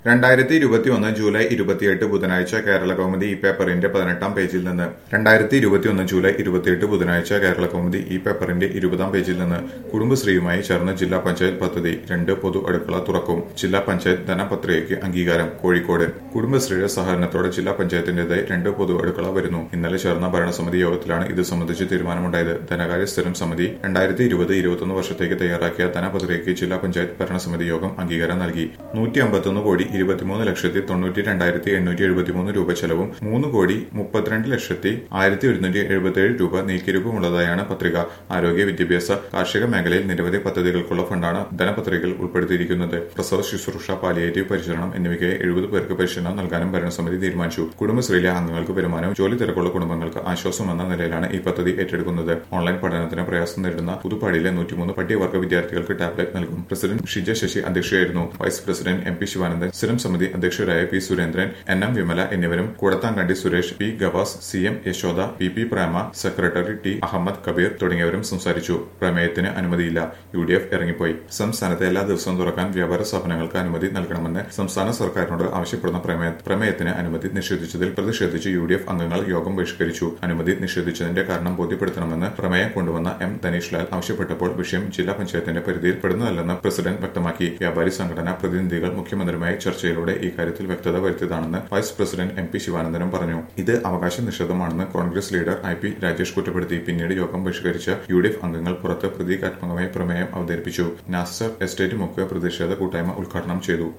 രണ്ടായിരത്തി ഇരുപത്തിയൊന്ന് ജൂലൈ ഇരുപത്തിയെട്ട് ബുധനാഴ്ച കേരള കൗമുദി ഈ പേപ്പറിന്റെ പതിനെട്ടാം പേജിൽ നിന്ന് രണ്ടായിരത്തി ഇരുപത്തിയൊന്ന് ജൂലൈ ഇരുപത്തിയെട്ട് ബുധനാഴ്ച കേരള കൗമുദി ഈ പേപ്പറിന്റെ ഇരുപതാം പേജിൽ നിന്ന് കുടുംബശ്രീയുമായി ചേർന്ന് ജില്ലാ പഞ്ചായത്ത് പദ്ധതി രണ്ട് പൊതു അടുക്കള തുറക്കും ജില്ലാ പഞ്ചായത്ത് ധനപത്രികയ്ക്ക് അംഗീകാരം കോഴിക്കോട് കുടുംബശ്രീയുടെ സഹകരണത്തോടെ ജില്ലാ പഞ്ചായത്തിന്റേതായി രണ്ട് പൊതു അടുക്കള വരുന്നു ഇന്നലെ ചേർന്ന ഭരണസമിതി യോഗത്തിലാണ് ഇത് സംബന്ധിച്ച് തീരുമാനമുണ്ടായത് ധനകാര്യ സ്ഥിരം സമിതി രണ്ടായിരത്തി ഇരുപത് ഇരുപത്തൊന്ന് വർഷത്തേക്ക് തയ്യാറാക്കിയ ധനപത്രികയ്ക്ക് ജില്ലാ പഞ്ചായത്ത് ഭരണസമിതി യോഗം അംഗീകാരം നൽകി നൂറ്റി അമ്പത്തൊന്ന് കോടി ഇരുപത്തിമൂന്ന് ലക്ഷത്തി തൊണ്ണൂറ്റി രണ്ടായിരത്തി എണ്ണൂറ്റി എഴുപത്തിമൂന്ന് രൂപ ചെലവും മൂന്ന് കോടി മുപ്പത്തിരണ്ട് ലക്ഷത്തി ആയിരത്തി ഒരുന്നൂറ്റി എഴുപത്തിയേഴ് രൂപ നീക്കിയിരിപ്പുമുള്ളതായാണ് പത്രിക ആരോഗ്യ വിദ്യാഭ്യാസ കാർഷിക മേഖലയിൽ നിരവധി പദ്ധതികൾക്കുള്ള ഫണ്ടാണ് ധനപത്രികയിൽ ഉൾപ്പെടുത്തിയിരിക്കുന്നത് പ്രസവ ശുശ്രൂഷ പാലിയേറ്റീവ് പരിചരണം എന്നിവയ്ക്ക് എഴുപത് പേർക്ക് പരിശീലനം നൽകാനും ഭരണസമിതി തീരുമാനിച്ചു കുടുംബശ്രീയിലെ അംഗങ്ങൾക്ക് വരുമാനവും ജോലി തിരക്കുള്ള കുടുംബങ്ങൾക്ക് ആശ്വാസമെന്ന നിലയിലാണ് ഈ പദ്ധതി ഏറ്റെടുക്കുന്നത് ഓൺലൈൻ പഠനത്തിന് പ്രയാസം നേരിടുന്ന പുതുപ്പാടിയിലെ നൂറ്റിമൂന്ന് പട്ടികവർഗ വിദ്യാർത്ഥികൾക്ക് ടാബ്ലറ്റ് നൽകും പ്രസിഡന്റ് ഷിജ ശശി അധ്യക്ഷയായിരുന്നു vice president M P Sivanandan സ്ഥിരം സമിതി അധ്യക്ഷരായ P Surendran N M Vimala എന്നിവരും Koodathankandi Suresh P Gavas C M Yashoda P P Prema secretary T Ahammed Kabeer തുടങ്ങിയവരും സംസാരിച്ചു പ്രമേയത്തിന് അനുമതിയില്ല യു ഡി എഫ് ഇറങ്ങിപ്പോയി സംസ്ഥാനത്തെ എല്ലാ ദിവസവും തുറക്കാൻ വ്യാപാര സ്ഥാപനങ്ങൾക്ക് അനുമതി നൽകണമെന്ന് സംസ്ഥാന സർക്കാരിനോട് ആവശ്യപ്പെടുന്ന പ്രമേയ പ്രമേയത്തിന് അനുമതി നിഷേധിച്ചതിൽ പ്രതിഷേധിച്ച് യു ഡി എഫ് അംഗങ്ങൾ യോഗം ബഹിഷ്കരിച്ചു അനുമതി നിഷേധിച്ചതിന്റെ കാരണം ബോധ്യപ്പെടുത്തണമെന്ന് പ്രമേയം കൊണ്ടുവന്ന എം ധനീഷ് ലാൽ ആവശ്യപ്പെട്ടപ്പോൾ വിഷയം ജില്ലാ പഞ്ചായത്തിന്റെ പരിധിയിൽ പെടുന്നതല്ലെന്ന് പ്രസിഡന്റ് വ്യക്തമാക്കി വ്യാപാരി സംഘടനാ പ്രതിനിധികൾ മുഖ്യമന്ത്രിയുമായി ചർച്ചയിലൂടെ ഇക്കാര്യത്തിൽ വ്യക്തത വരുത്തിയതാണെന്ന് വൈസ് പ്രസിഡന്റ് എം പി ശിവാനന്ദനും പറഞ്ഞു ഇത് അവകാശ നിഷേധമാണെന്ന് Congress leader I P Rajesh കുറ്റപ്പെടുത്തി പിന്നീട് യോഗം ബഹിഷ്കരിച്ച യു ഡി എഫ് അംഗങ്ങൾ പുറത്ത് പ്രതീകാത്മകമായി പ്രമേയം അവതരിപ്പിച്ചു നാസർ എസ്റ്റേറ്റ് മുക്ക് പ്രതിഷേധ കൂട്ടായ്മ ഉദ്ഘാടനം ചെയ്തു